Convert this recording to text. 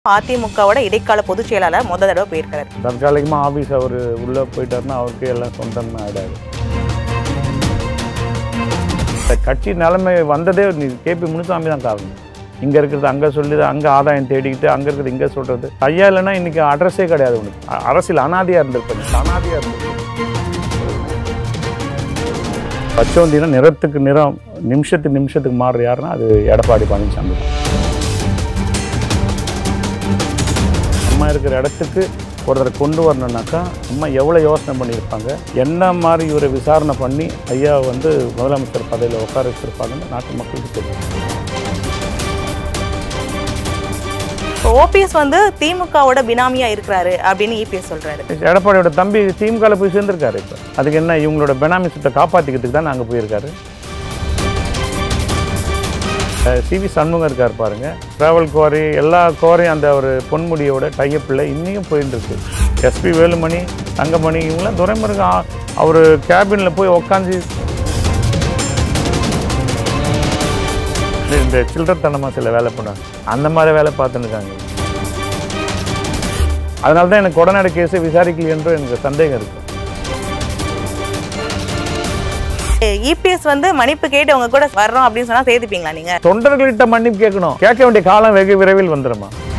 அதிமுகவோட இடைக்கால பொதுச் செயலாளர் முத தடவை போயிருக்காரு தற்காலிகமாக ஆஃபீஸ் அவர் உள்ளே போயிட்டாருன்னா அவருக்கு எல்லாம் சொந்தம்னு ஆகிடாது இந்த கட்சி நிலைமை வந்ததே நீ கேபி முனுசாமி தான் காரணம் இங்கே இருக்கிறது அங்கே சொல்லுது அங்கே ஆதாயம் தேடிக்கிட்டு அங்கே இருக்கிறது இங்கே சொல்கிறது ஐயா இல்லைன்னா இன்றைக்கி அட்ரஸே கிடையாது உனக்கு அ- அரசியல் அனாதியாக இருந்திருப்பேன் அனாதியாக இருந்திருப்பேன் பச்சோந்தினா நிறத்துக்கு நிறம் நிமிஷத்துக்கு நிமிஷத்துக்கு மாறுற யாருன்னா அது எடப்பாடி பழனிசாமி தான் அம்மா இருக்கிற இடத்துக்கு ஒருத்தரை கொண்டு வரணுன்னாக்கா அம்மா எவ்வளோ யோசனை பண்ணியிருப்பாங்க என்ன மாதிரி இவரை விசாரணை பண்ணி ஐயா வந்து முதலமைச்சர் பதவியில் உட்கார வச்சிருப்பாங்கன்னு நாட்டு மக்களுக்கு தெரியும் இப்போ ஓபிஎஸ் வந்து திமுகவோட பினாமியா இருக்கிறாரு அப்படின்னு இபிஎஸ் சொல்றாரு எடப்பாடியோட தம்பி திமுகவில் போய் சேர்ந்திருக்காரு இப்போ அதுக்கு என்ன இவங்களோட பெனாமிசத்தை காப்பாற்றிக்கிறதுக்கு தான் அங்கே போயிருக்காரு சிவி சண்முகம் இருக்கார் பாருங்க டிராவல் குவாரி எல்லா குவாரியும் அந்த ஒரு பொன்முடியோட டையப்பில் இன்னையும் போயிட்டு இருக்கு எஸ்பி வேலுமணி தங்கமணி இவங்களாம் துரைமுருகன் ஆ- அவர் கேபினில் போய் உக்காந்து இந்த சில்லறத்தனமாக சில வேலை பண்ணாங்க அந்த மாதிரி வேலை பார்த்துன்னு இருக்காங்க அதனால தான் எனக்கு கொடநாடு கேஸை விசாரிக்கல என்று எனக்கு சந்தேகம் இருக்கு இபிஎஸ் வந்து மன்னிப்பு கேட்டு உங்க கூட வர்றோம் அப்படின்னு சொன்னா சேர்த்துப்பீங்களா நீங்க தொண்டர்கள்கிட்ட மன்னிப்பு கேட்கணும் கேட்க வேண்டிய காலம் வெகு விரைவில் வந்துடுமா